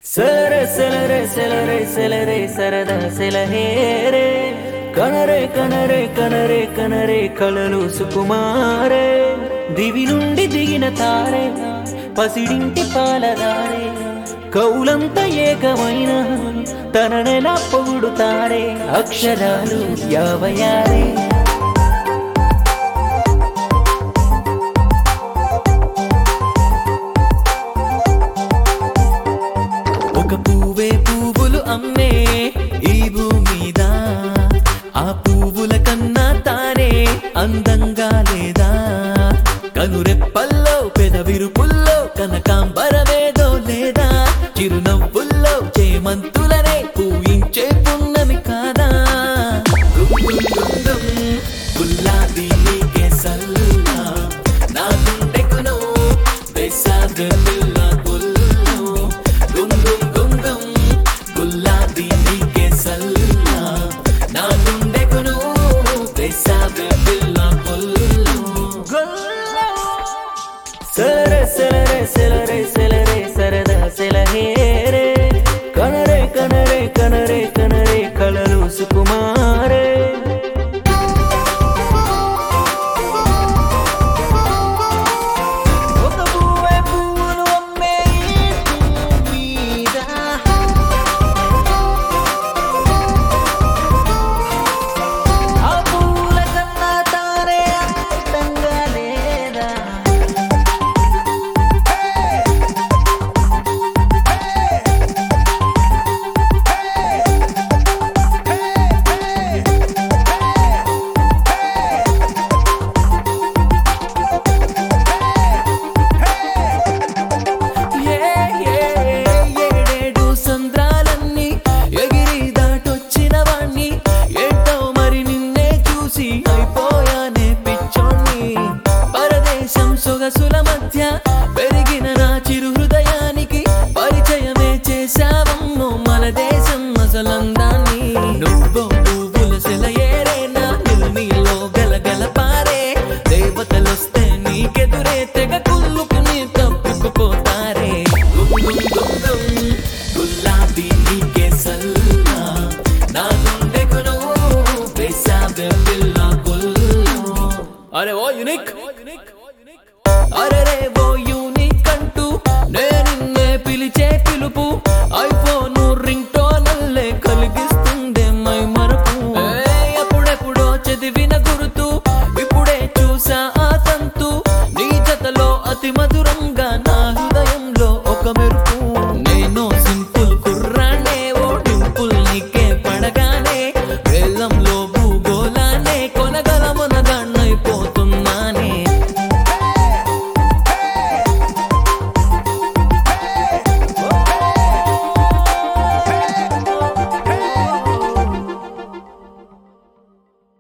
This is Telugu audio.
సెలరే సెలరే సెలరే సెలరే సరదా సెలహేరే కనరే కనరే కనరే కనరే కలలు సుకుమారే దివి నుండి దిగిన తారే పసిడింటి పాలదారే కౌలంత ఏకమైన తననెలా పొగుడుతారే అక్షరాలు యావయారే ఒక పువ్వే పువ్వులు అమ్మే ఈ భూమి మీద ఆ పువ్వుల కన్నా తానే అందంగా లేదా కనురెప్పల్లో పెదవిరుపుల్లో కనకాంబరమేదో లేదా చిరునవ్వుల్లో చేమంతులనే పూయించే పున్నమి కాదా గుంగుంగుంగుం, గులాబీ నీకే సల్లా నా గుండెకును వేసాదెల్లా గుల్లు గుం గుం గుం గుం గులాబీ నీకే సల్లా నా గుండెకును వేసాదెల్లా గుల్లు సెలరే సెలరే సెలరే సెలరే సరదా సెలహేరే కనరే కనరే కనరే కనరే కలలు సుకుమారే ఒక పువ్వే పువ్వులు అమ్మే ఈ భూమి మీద ఆ పువ్వుల కన్నా తానే అందంగా లేదా ఏ ఏ ఏడేడు సంద్రాలన్నీ ఎగిరి దాటొచ్చిన వాణ్ణి ఏంటో మరి నిన్నే చూసి అయిపోయానే పిచ్చోణ్ణి పరదేశం సొగసుల మధ్య పెరిగిన నా చిరు హృదయానికి పరిచయమే చేశావమ్మో మన దేశం అసలందాన్ని నువ్వు పువ్వుల సెలయేరే నా నిల్మీలో గలగల పారే దేవతలొస్తే నీకెదురే తెగ కుళ్ళుకుని తప్పుకుపోతారే గుమ్ గుమ్ గుమ్ గుమ్, గులాబీ నీకే సల్లా నా గుండెకును వేసావే పిల్ల గుల్లు అరే ఓ యునిక్ అరే రే ఓ యూనిక్ అంటూ నేను నిన్నే పిలిచే పిలుపు